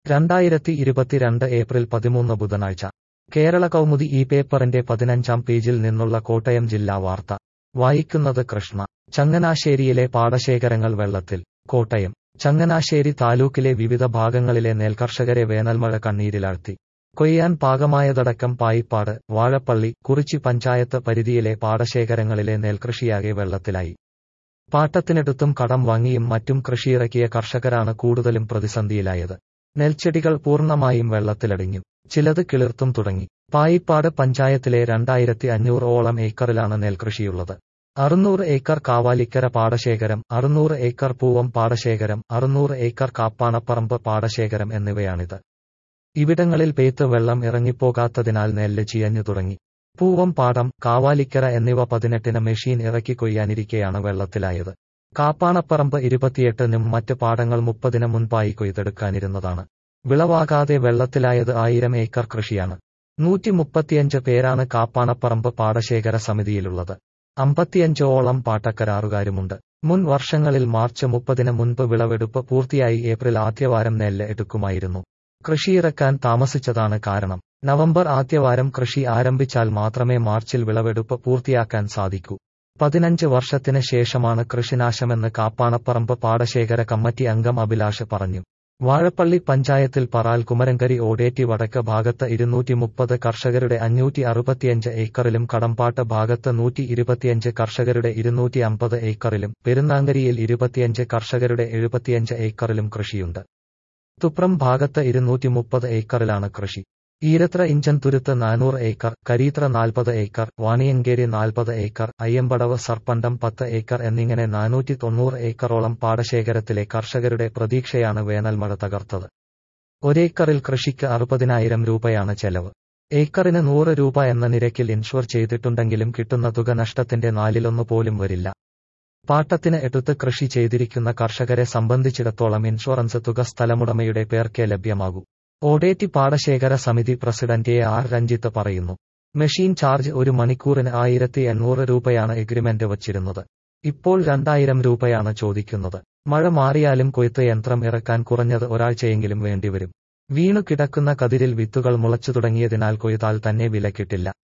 രണ്ടായിരത്തി ഇരുപത്തിരണ്ട് ഏപ്രിൽ പതിമൂന്ന് ബുധനാഴ്ച കേരള കൗമുദി ഈ പേപ്പറിന്റെ പതിനഞ്ചാം പേജിൽ നിന്നുള്ള കോട്ടയം ജില്ലാ വാർത്ത വായിക്കുന്നത് കൃഷ്ണ ചങ്ങനാശ്ശേരിയിലെ പാടശേഖരങ്ങൾ വെള്ളത്തിൽ കോട്ടയം ചങ്ങനാശ്ശേരി താലൂക്കിലെ വിവിധ ഭാഗങ്ങളിലെ നെൽകർഷകരെ വേനൽമഴ കണ്ണീരിലാഴ്ത്തി കൊയ്യാൻ പാകമായതടക്കം പായിപ്പാട് വാഴപ്പള്ളി കുറിച്ചി പഞ്ചായത്ത് പരിധിയിലെ പാടശേഖരങ്ങളിലെ നെൽകൃഷിയാകെ വെള്ളത്തിലായി പാട്ടത്തിനെടുത്തും കടം വാങ്ങിയും മറ്റും കൃഷിയിറക്കിയ കർഷകരാണ് കൂടുതലും പ്രതിസന്ധിയിലായത് നെൽച്ചെടികൾ പൂർണ്ണമായും വെള്ളത്തിലടിഞ്ഞു ചിലത് കിളിർത്തും തുടങ്ങി പായിപ്പാട് പഞ്ചായത്തിലെ രണ്ടായിരത്തി അഞ്ഞൂറോളം ഏക്കറിലാണ് നെൽകൃഷിയുള്ളത് അറുന്നൂറ് ഏക്കർ കാവാലിക്കര പാടശേഖരം അറുന്നൂറ് ഏക്കർ പൂവം പാടശേഖരം അറുന്നൂറ് ഏക്കർ കാപ്പാണപ്പറമ്പ് പാടശേഖരം എന്നിവയാണിത് ഇവിടങ്ങളിൽ പെയ്ത്ത് വെള്ളം ഇറങ്ങിപ്പോകാത്തതിനാൽ നെല്ല് ചിയഞ്ഞു തുടങ്ങി പൂവം പാടം കാവാലിക്കര എന്നിവ പതിനെട്ടിന് മെഷീൻ ഇറക്കി കൊയ്യാനിരിക്കെയാണ് വെള്ളത്തിലായത് കാപ്പാണപ്പറമ്പ് ഇരുപത്തിയെട്ടിനും മറ്റ് പാടങ്ങൾ മുപ്പതിന് മുൻപായി കൊയ്തെടുക്കാനിരുന്നതാണ് വിളവാകാതെ വെള്ളത്തിലായത് ആയിരം ഏക്കർ കൃഷിയാണ് നൂറ്റി മുപ്പത്തിയഞ്ച് പേരാണ് കാപ്പാണപ്പറമ്പ് പാടശേഖര സമിതിയിലുള്ളത് അമ്പത്തിയഞ്ചോളം പാട്ടക്കരാറുകാരുമുണ്ട് മുൻ വർഷങ്ങളിൽ മാർച്ച് മുപ്പതിന് മുൻപ് വിളവെടുപ്പ് പൂർത്തിയായി ഏപ്രിൽ ആദ്യവാരം നെല്ല് എടുക്കുമായിരുന്നു കൃഷിയിറക്കാൻ താമസിച്ചതാണ് കാരണം നവംബർ ആദ്യവാരം കൃഷി ആരംഭിച്ചാൽ മാത്രമേ മാർച്ചിൽ വിളവെടുപ്പ് പൂർത്തിയാക്കാൻ സാധിക്കൂ പതിനഞ്ച് വർഷത്തിന് ശേഷമാണ് കൃഷിനാശമെന്ന് കാപ്പാണപ്പറമ്പ് പാടശേഖര കമ്മിറ്റി അംഗം അഭിലാഷ് പറഞ്ഞു വാഴപ്പള്ളി പഞ്ചായത്തിൽ പറാൽ കുമരങ്കരി ഓടേറ്റി വടക്ക് ഭാഗത്ത് ഇരുന്നൂറ്റി മുപ്പത് കർഷകരുടെ അഞ്ഞൂറ്റി അറുപത്തിയഞ്ച് ഏക്കറിലും കടമ്പാട്ട് ഭാഗത്ത് നൂറ്റി ഇരുപത്തിയഞ്ച് കർഷകരുടെ ഇരുന്നൂറ്റി അമ്പത് ഏക്കറിലും പെരുന്നാങ്കരിയിൽ ഇരുപത്തിയഞ്ച് കർഷകരുടെ എഴുപത്തിയഞ്ച് ഏക്കറിലും കൃഷിയുണ്ട് തുപ്രം ഭാഗത്ത് ഇരുന്നൂറ്റി മുപ്പത് ഏക്കറിലാണ് കൃഷി ഈരത്ര ഇഞ്ചൻ തുരുത്ത് നാനൂറ് ഏക്കർ കരീത്ര നാൽപ്പത് ഏക്കർ വാണിയങ്കേരി നാൽപ്പത് ഏക്കർ അയ്യമ്പടവ് സർപ്പണ്ടം പത്ത് ഏക്കർ എന്നിങ്ങനെ നാനൂറ്റി തൊണ്ണൂറ് ഏക്കറോളം പാടശേഖരത്തിലെ കർഷകരുടെ പ്രതീക്ഷയാണ് വേനൽമഴ തകർത്തത് ഒരേക്കറിൽ കൃഷിക്ക് അറുപതിനായിരം രൂപയാണ് ചെലവ് ഏക്കറിന് നൂറ് രൂപ എന്ന നിരക്കിൽ ഇൻഷുർ ചെയ്തിട്ടുണ്ടെങ്കിലും കിട്ടുന്ന തുക നഷ്ടത്തിന്റെ നാലിലൊന്നു പോലും വരില്ല പാട്ടത്തിന് എടുത്ത് കൃഷി ചെയ്തിരിക്കുന്ന കർഷകരെ സംബന്ധിച്ചിടത്തോളം ഇൻഷുറൻസ് തുക സ്ഥലമുടമയുടെ പേർക്കേ ലഭ്യമാകൂ ഓടേറ്റി പാടശേഖര സമിതി പ്രസിഡന്റ് എ ആർ രഞ്ജിത്ത് പറയുന്നു മെഷീൻ ചാർജ് ഒരു മണിക്കൂറിന് ആയിരത്തി എണ്ണൂറ് രൂപയാണ് എഗ്രിമെന്റ് വച്ചിരുന്നത് ഇപ്പോൾ രണ്ടായിരം രൂപയാണ് ചോദിക്കുന്നത് മഴ മാറിയാലും കൊയ്ത്ത് യന്ത്രം ഇറക്കാൻ കുറഞ്ഞത് ഒരാഴ്ചയെങ്കിലും വേണ്ടിവരും വീണു കിടക്കുന്ന കതിരിൽ വിത്തുകൾ മുളച്ചു തുടങ്ങിയതിനാൽ കൊയ്താൽ തന്നെ വില കിട്ടില്ല